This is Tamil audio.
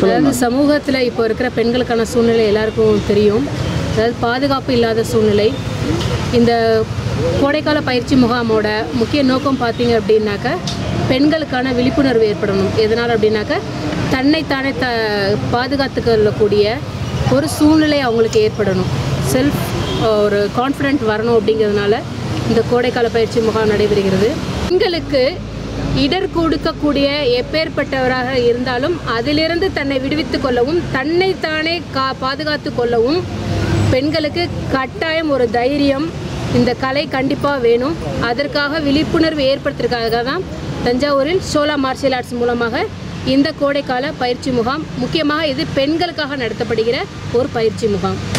அதாவது சமூகத்தில் இப்போ இருக்கிற பெண்களுக்கான சூழ்நிலை எல்லாருக்கும் தெரியும் அதாவது பாதுகாப்பு இல்லாத சூழ்நிலை இந்த கோடைக்கால பயிற்சி முகாமோட முக்கிய நோக்கம் பார்த்தீங்க அப்படின்னாக்க பெண்களுக்கான விழிப்புணர்வு ஏற்படணும் எதனால் அப்படின்னாக்க தன்னைத்தானே த பாதுகாத்து கொள்ளக்கூடிய ஒரு சூழ்நிலை அவங்களுக்கு ஏற்படணும் செல்ஃப் ஒரு கான்ஃபிடென்ட் வரணும் அப்படிங்கிறதுனால இந்த கோடைக்கால பயிற்சி முகாம் நடைபெறுகிறது பெண்களுக்கு இடர் கொடுக்கக்கூடிய எப்பேற்பட்டவராக இருந்தாலும் அதிலிருந்து தன்னை விடுவித்துக் கொள்ளவும் தன்னைத்தானே கா பாதுகாத்து கொள்ளவும் பெண்களுக்கு கட்டாயம் ஒரு தைரியம் இந்த கலை கண்டிப்பாக வேணும் அதற்காக விழிப்புணர்வு ஏற்படுத்துறதுக்காக தான் தஞ்சாவூரில் சோலா மார்ஷியல் ஆர்ட்ஸ் மூலமாக இந்த கோடைக்கால பயிற்சி முகாம் முக்கியமாக இது பெண்களுக்காக நடத்தப்படுகிற ஒரு பயிற்சி முகாம்